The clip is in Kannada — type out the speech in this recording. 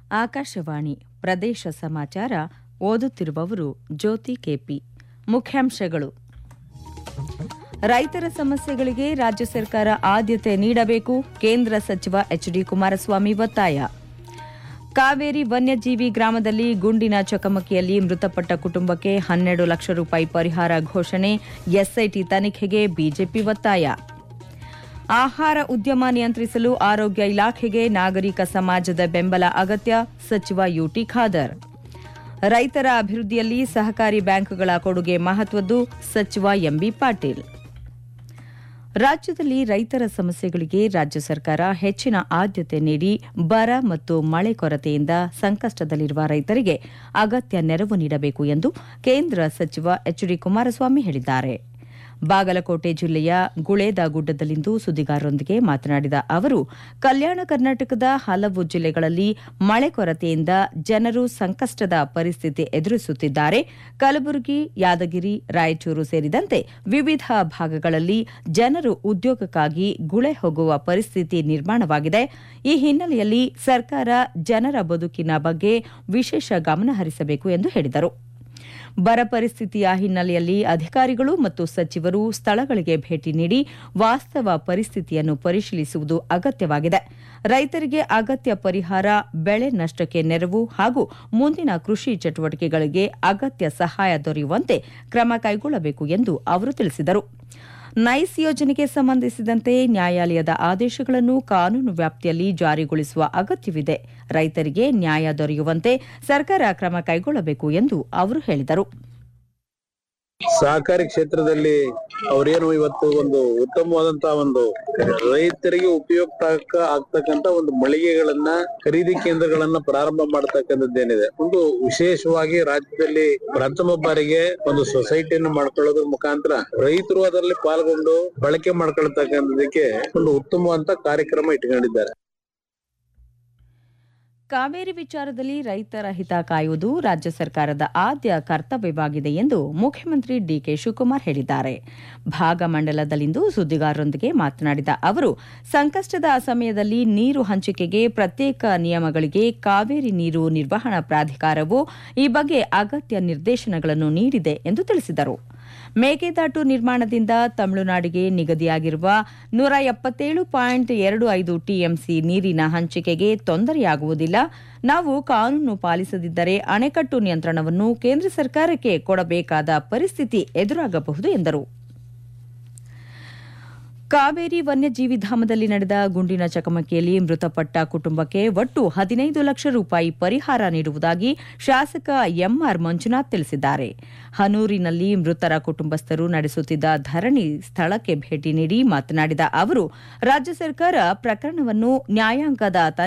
ಆಕಾಶವಾಣಿ ಪ್ರದೇಶ ಸಮಾಚಾರ ಓದುತ್ತಿರುವವರು ಜ್ಯೋತಿ ಕೆಪಿ ಮುಖ್ಯಾಂಶಗಳು ರೈತರ ಸಮಸ್ಯೆಗಳಿಗೆ ರಾಜ್ಯ ಸರ್ಕಾರ ಆದ್ಯತೆ ನೀಡಬೇಕು ಕೇಂದ್ರ ಸಚಿವ ಎಚ್ಡಿ ಕುಮಾರಸ್ವಾಮಿ ಒತ್ತಾಯ ಕಾವೇರಿ ವನ್ಯಜೀವಿ ಗ್ರಾಮದಲ್ಲಿ ಗುಂಡಿನ ಚಕಮಕಿಯಲ್ಲಿ ಮೃತಪಟ್ಟ ಕುಟುಂಬಕ್ಕೆ ಹನ್ನೆರಡು ಲಕ್ಷ ರೂಪಾಯಿ ಪರಿಹಾರ ಘೋಷಣೆ ಎಸ್ಐಟಿ ತನಿಖೆಗೆ ಬಿಜೆಪಿ ಒತ್ತಾಯ ಆಹಾರ ಉದ್ಯಮ ನಿಯಂತ್ರಿಸಲು ಆರೋಗ್ಯ ಇಲಾಖೆಗೆ ನಾಗರಿಕ ಸಮಾಜದ ಬೆಂಬಲ ಅಗತ್ಯ ಸಚಿವ ಯುಟಿ ಖಾದರ್ ರೈತರ ಅಭಿವೃದ್ಧಿಯಲ್ಲಿ ಸಹಕಾರಿ ಬ್ಯಾಂಕ್ಗಳ ಕೊಡುಗೆ ಮಹತ್ವದ್ದು ಸಚಿವ ಎಂಬಿ ಪಾಟೀಲ್ ರಾಜ್ಯದಲ್ಲಿ ರೈತರ ಸಮಸ್ಯೆಗಳಿಗೆ ರಾಜ್ಯ ಸರ್ಕಾರ ಹೆಚ್ಚಿನ ಆದ್ಯತೆ ನೀಡಿ ಬರ ಮತ್ತು ಮಳೆ ಕೊರತೆಯಿಂದ ಸಂಕಷ್ಟದಲ್ಲಿರುವ ರೈತರಿಗೆ ಅಗತ್ಯ ನೆರವು ನೀಡಬೇಕು ಎಂದು ಕೇಂದ್ರ ಸಚಿವ ಎಚ್ಡಿ ಕುಮಾರಸ್ವಾಮಿ ಹೇಳಿದ್ದಾರೆ ಬಾಗಲಕೋಟೆ ಜಿಲ್ಲೆಯ ಗುಳೇದಗುಡ್ಡದಲ್ಲಿಂದು ಸುದ್ದಿಗಾರರೊಂದಿಗೆ ಮಾತನಾಡಿದ ಅವರು ಕಲ್ಯಾಣ ಕರ್ನಾಟಕದ ಹಲವು ಜಿಲ್ಲೆಗಳಲ್ಲಿ ಮಳೆ ಕೊರತೆಯಿಂದ ಜನರು ಸಂಕಷ್ಟದ ಪರಿಸ್ಥಿತಿ ಎದುರಿಸುತ್ತಿದ್ದಾರೆ ಕಲಬುರಗಿ ಯಾದಗಿರಿ ರಾಯಚೂರು ಸೇರಿದಂತೆ ವಿವಿಧ ಭಾಗಗಳಲ್ಲಿ ಜನರು ಉದ್ಯೋಗಕ್ಕಾಗಿ ಗುಳೆ ಹೋಗುವ ಪರಿಸ್ಥಿತಿ ನಿರ್ಮಾಣವಾಗಿದೆ ಈ ಹಿನ್ನೆಲೆಯಲ್ಲಿ ಸರ್ಕಾರ ಜನರ ಬದುಕಿನ ಬಗ್ಗೆ ವಿಶೇಷ ಗಮನ ಹರಿಸಬೇಕು ಎಂದು ಹೇಳಿದರು ಬರ ಪರಿಸ್ಥಿತಿಯ ಹಿನ್ನೆಲೆಯಲ್ಲಿ ಅಧಿಕಾರಿಗಳು ಮತ್ತು ಸಚಿವರು ಸ್ಥಳಗಳಿಗೆ ಭೇಟಿ ನೀಡಿ ವಾಸ್ತವ ಪರಿಸ್ಥಿತಿಯನ್ನು ಪರಿಶೀಲಿಸುವುದು ಅಗತ್ಯವಾಗಿದೆ ರೈತರಿಗೆ ಅಗತ್ಯ ಪರಿಹಾರ ಬೆಳೆ ನಷ್ಟಕ್ಕೆ ನೆರವು ಹಾಗೂ ಮುಂದಿನ ಕೃಷಿ ಚಟುವಟಿಕೆಗಳಿಗೆ ಅಗತ್ಯ ಸಹಾಯ ದೊರೆಯುವಂತೆ ಕ್ರಮ ಕೈಗೊಳ್ಳಬೇಕು ಎಂದು ಅವರು ತಿಳಿಸಿದರು ನೈಸ್ ಯೋಜನೆಗೆ ಸಂಬಂಧಿಸಿದಂತೆ ನ್ಯಾಯಾಲಯದ ಆದೇಶಗಳನ್ನು ಕಾನೂನು ವ್ಯಾಪ್ತಿಯಲ್ಲಿ ಜಾರಿಗೊಳಿಸುವ ಅಗತ್ಯವಿದೆ ರೈತರಿಗೆ ನ್ಯಾಯ ದೊರೆಯುವಂತೆ ಸರ್ಕಾರ ಕ್ರಮ ಕೈಗೊಳ್ಳಬೇಕು ಎಂದು ಅವರು ಹೇಳಿದರು ಸಹಕಾರಿ ಕ್ಷೇತ್ರದಲ್ಲಿ ಅವರೇನು ಇವತ್ತು ಒಂದು ಉತ್ತಮವಾದಂತಹ ಒಂದು ರೈತರಿಗೆ ಉಪಯುಕ್ತ ಆಗ- ಆಗ್ತಕ್ಕಂತ ಒಂದು ಮಳಿಗೆಗಳನ್ನ ಖರೀದಿ ಕೇಂದ್ರಗಳನ್ನ ಪ್ರಾರಂಭ ಮಾಡ್ತಕ್ಕಂಥದ್ದೇನಿದೆ ಒಂದು ವಿಶೇಷವಾಗಿ ರಾಜ್ಯದಲ್ಲಿ ಪ್ರಥಮ ಬಾರಿಗೆ ಒಂದು ಸೊಸೈಟಿಯನ್ನು ಮಾಡ್ಕೊಳ್ಳೋದ್ರ ಮುಖಾಂತರ ರೈತರು ಅದರಲ್ಲಿ ಪಾಲ್ಗೊಂಡು ಬಳಕೆ ಮಾಡ್ಕೊಳ್ತಕ್ಕಂಥದಕ್ಕೆ ಒಂದು ಉತ್ತಮವಾದಂತ ಕಾರ್ಯಕ್ರಮ ಇಟ್ಕೊಂಡಿದ್ದಾರೆ ಕಾವೇರಿ ವಿಚಾರದಲ್ಲಿ ರೈತರ ಹಿತ ಕಾಯುವುದು ರಾಜ್ಯ ಸರ್ಕಾರದ ಆದ್ಯ ಕರ್ತವ್ಯವಾಗಿದೆ ಎಂದು ಮುಖ್ಯಮಂತ್ರಿ ಡಿಕೆ ಶಿವಕುಮಾರ್ ಹೇಳಿದ್ದಾರೆ ಭಾಗಮಂಡಲದಲ್ಲಿಂದು ಸುದ್ದಿಗಾರರೊಂದಿಗೆ ಮಾತನಾಡಿದ ಅವರು ಸಂಕಷ್ಟದ ಸಮಯದಲ್ಲಿ ನೀರು ಹಂಚಿಕೆಗೆ ಪ್ರತ್ಯೇಕ ನಿಯಮಗಳಿಗೆ ಕಾವೇರಿ ನೀರು ನಿರ್ವಹಣಾ ಪ್ರಾಧಿಕಾರವು ಈ ಬಗ್ಗೆ ಅಗತ್ಯ ನಿರ್ದೇಶನಗಳನ್ನು ನೀಡಿದೆ ಎಂದು ತಿಳಿಸಿದರು ಮೇಕೆದಾಟು ನಿರ್ಮಾಣದಿಂದ ತಮಿಳುನಾಡಿಗೆ ನಿಗದಿಯಾಗಿರುವ ನೂರ ಎಪ್ಪತ್ತೇಳು ಪಾಯಿಂಟ್ ಎರಡು ಐದು ಟಿಎಂಸಿ ನೀರಿನ ಹಂಚಿಕೆಗೆ ತೊಂದರೆಯಾಗುವುದಿಲ್ಲ ನಾವು ಕಾನೂನು ಪಾಲಿಸದಿದ್ದರೆ ಅಣೆಕಟ್ಟು ನಿಯಂತ್ರಣವನ್ನು ಕೇಂದ್ರ ಸರ್ಕಾರಕ್ಕೆ ಕೊಡಬೇಕಾದ ಪರಿಸ್ಥಿತಿ ಎದುರಾಗಬಹುದು ಎಂದರು ಕಾವೇರಿ ವನ್ಯಜೀವಿ ಧಾಮದಲ್ಲಿ ನಡೆದ ಗುಂಡಿನ ಚಕಮಕಿಯಲ್ಲಿ ಮೃತಪಟ್ಟ ಕುಟುಂಬಕ್ಕೆ ಒಟ್ಟು ಹದಿನೈದು ಲಕ್ಷ ರೂಪಾಯಿ ಪರಿಹಾರ ನೀಡುವುದಾಗಿ ಶಾಸಕ ಎಂಆರ್ ಮಂಜುನಾಥ್ ತಿಳಿಸಿದ್ದಾರೆ ಹನೂರಿನಲ್ಲಿ ಮೃತರ ಕುಟುಂಬಸ್ಥರು ನಡೆಸುತ್ತಿದ್ದ ಧರಣಿ ಸ್ಥಳಕ್ಕೆ ಭೇಟಿ ನೀಡಿ ಮಾತನಾಡಿದ ಅವರು ರಾಜ್ಯ ಸರ್ಕಾರ ಪ್ರಕರಣವನ್ನು ನ್ಯಾಯಾಂಗದ